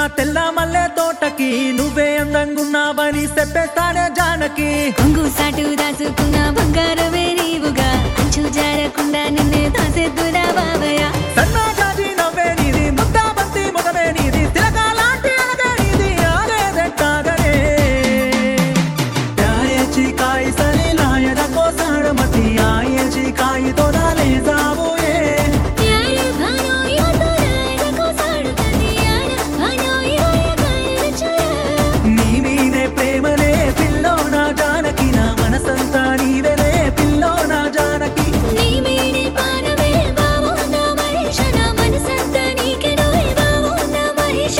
తెల్ల మల్లె తోటకి నువ్వే అందంగున్నావని చెప్పేస్తానే జానకి కొంగు సాటు దాచుకున్న బంగారమే నీవుగా అంచు జారకుండా నిన్నే దాసెద్దురా బాబయ్య సన్నా జాజి నవ్వే నీది ముద్దా బంతి ముఖమే నీది తిలకాలాంటి అలగే నీది ఆగేదెట్టాగనే ప్యారే చికాయి సలి లాయన కోసాడమతి ఆయే చికాయి తోడాలే జావోయే యారే భానో యాతో రాయన కోసాడుతది యార భానో యాయ కైన చుయ నీ మీదే ప్రేమలే పిల్లో నా జానకి నా మనసంతా నీవెలే పిల్లో నా జానకి నీ మీడే పానమే బావో నా మహేష నా మనసంతా నీకెనోయ్ బావో నా మహేష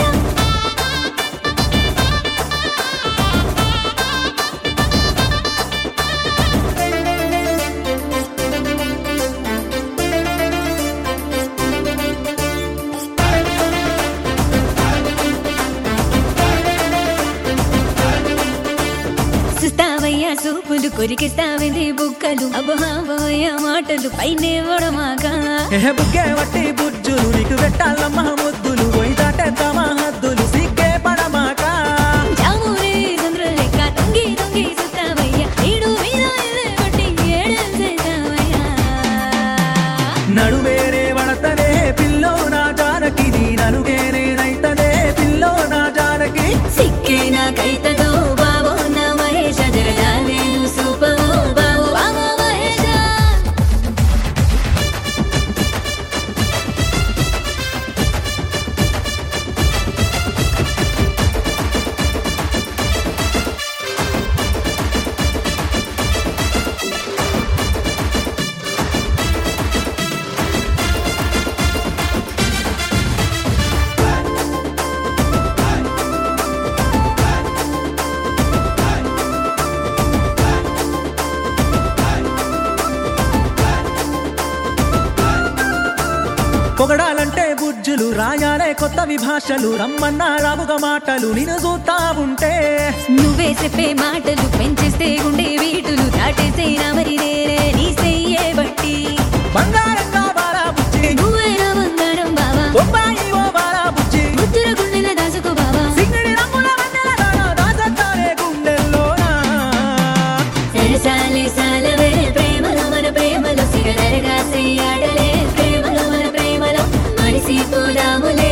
చూస్తావయ్యా సూపులు కొరికిస్తావింది బుక్కలు అబ్బోహాబోయ్య మాటలు పైనే వడమాగా ఏ బుగ్గే వట్టి బుజ్జులు నీకు పెట్టాలమ్మ ముద్దులు పోయి దాటేద్దామా హద్దులు సిగ్గే పడమాక జామురే చంద్ర లెక్క తొంగి తొంగి చూస్తావయ్యా ఏడు మీద ఎల్లే కొట్టి ఏడేం చేస్తావయ్యా నడువేరే వడతనే పిల్లో నా జానకి నీ నలుగేనే నైతనే పిల్లో నా జానకి సిక్కే నాకైతదో బావో నా మహేష జరగాలేను సూపవో బావో బావో మహేష పొగడాలంటే బుజ్జులు రాయాలే కొత్త విభాషలు రమ్మన్నా రాముగ మాటలు నిన్ను చూస్తా ఉంటే నువ్వే చెప్పే మాటలు పెంచేస్తే ఉండే వీటులు దాటేసే నా మరి నేనే నీ చెయ్యే బట్టి బంగారంగా బారా బుజ్జి నువ్వే నా బంగారం బావా బొంబాయి ఓ బారా బుజ్జి ముద్దుల గుండెల దాసుకో బావా సింగిడి రంగుల వన్నెల దాన దాసత్తానే గుండెల్లోనా సరసాలే సాలవే ప్రేమలో మన ప్రేమలో సిగలరగా చెయ్యాడలే ప్రేమలో మన ప్రేమలో మరిసి పోదాములే